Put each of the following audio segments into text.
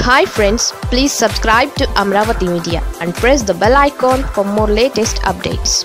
hi friends please subscribe to Amaravati media and press the bell icon for more latest updates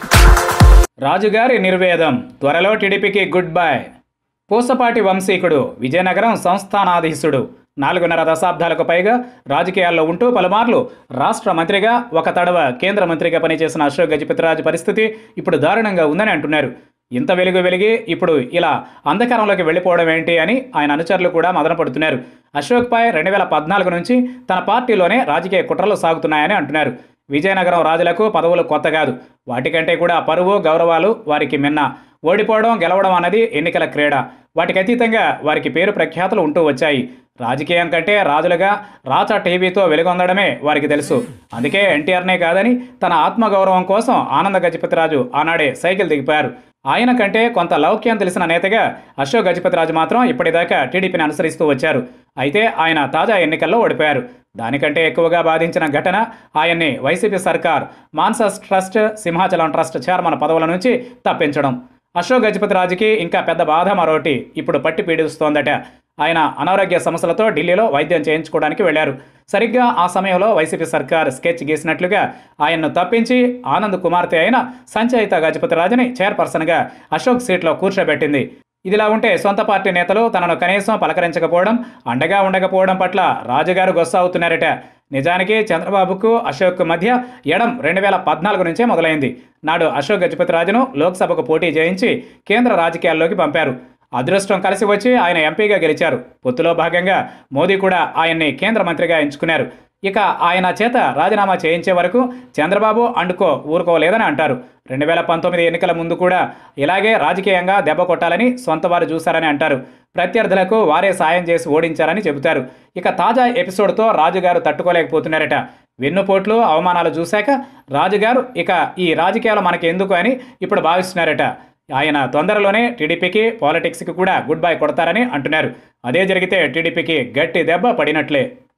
రాజుగారి నిర్వేదం త్వరలో టీడీపీకి goodbye Pusapati వంశీకుడు విజయనగరం సంస్థానాధీశుడు నాలుగున్నర దశాబ్దాలకు పైగా రాజకీయాల్లో ఉంటూ పలుమార్లు రాష్ట్ర మంత్రిగా ఒక తడవ కేంద్ర మంత్రిగా పనిచేసిన అశోక్ గజపతిరాజు పరిస్థితి ఇప్పుడు దారుణంగా ఉందని అంటున్నారు ఇంత వెలుగు వెలిగి ఇప్పుడు ఇలా అంధకారంలోకి వెళ్ళిపోవడం ఏంటి అని ఆయన అనుచరులు కూడా మదన పడుతున్నారు అశోక్పై రెండు వేల పద్నాలుగు నుంచి తన పార్టీలోనే రాజకీయ కుట్రలు సాగుతున్నాయని అంటున్నారు విజయనగరం రాజులకు పదవులు కొత్త కాదు వాటికంటే కూడా పరువు గౌరవాలు వారికి మిన్న ఓడిపోవడం గెలవడం అన్నది ఎన్నికల క్రీడ వాటికి అతీతంగా వారికి పేరు ప్రఖ్యాతులు ఉంటూ వచ్చాయి రాజకీయం కంటే రాజులుగా రాచ టీవీతో వెలుగొందడమే వారికి తెలుసు అందుకే ఎన్టీఆర్నే కాదని తన ఆత్మగౌరవం కోసం ఆనంద గజపతిరాజు ఆనాడే సైకిల్ దిగిపోయారు ఆయన కంటే కొంత లౌక్యం తెలిసిన నేతగా అశోక్ గజపతిరాజు మాత్రం ఇప్పటిదాకా టీడీపీని అనుసరిస్తూ వచ్చారు అయితే ఆయన తాజా ఎన్నికల్లో ఓడిపోయారు దానికంటే ఎక్కువగా బాధించిన ఘటన ఆయన్ని వైసీపీ సర్కార్ Mansas trust Simhachalam trust chairman పదవుల నుంచి తప్పించడం అశోక్ గజపతిరాజుకి ఇంకా పెద్ద బాధ మరోటి ఇప్పుడు పట్టి పీడిస్తోందట ఆయన అనారోగ్య సమస్యలతో ఢిల్లీలో వైద్యం చేయించుకోవడానికి వెళ్లారు సరిగ్గా ఆ సమయంలో వైసీపీ సర్కార్ స్కెచ్ గీసినట్లుగా ఆయన్ను తప్పించి ఆనంద్ కుమార్తె అయిన సంచయిత గజపతిరాజుని చైర్పర్సన్గా అశోక్ సీట్లో కూర్చోబెట్టింది ఇదిలా ఉంటే సొంత పార్టీ నేతలు తనను కనీసం పలకరించకపోవడం అండగా ఉండకపోవడం పట్ల రాజుగారు గొస్స అవుతున్నారట నిజానికి చంద్రబాబుకు అశోక్ మధ్య ఎడం రెండు వేల పద్నాలుగు నుంచే మొదలైంది నాడు అశోక్ గజపతిరాజును లోక్సభకు పోటీ చేయించి కేంద్ర రాజకీయాల్లోకి పంపారు అదృష్టం కలిసి వచ్చి ఆయన ఎంపీగా గెలిచారు పొత్తులో భాగంగా మోదీ కూడా ఆయన్ని కేంద్ర మంత్రిగా ఎంచుకున్నారు ఇక ఆయన చేత రాజీనామా చేయించే వరకు చంద్రబాబు అండుకో ఊరుకోలేదని అంటారు రెండు వేల పంతొమ్మిది ఎన్నికల ముందు కూడా ఇలాగే రాజకీయంగా దెబ్బ కొట్టాలని సొంత వారు చూశారని అంటారు ప్రత్యర్థులకు వారే సాయం చేసి ఓడించారని చెబుతారు ఇక తాజా ఎపిసోడ్తో రాజుగారు తట్టుకోలేకపోతున్నారట వెన్నుపోట్లు అవమానాలు చూశాక రాజుగారు ఇక ఈ రాజకీయాలు మనకి ఎందుకు అని ఇప్పుడు భావిస్తున్నారట ఆయన తొందరలోనే టీడీపీకి పాలిటిక్స్కి కూడా గుడ్ బై కొడతారని అంటున్నారు అదే జరిగితే టీడీపీకి గట్టి దెబ్బ పడినట్లే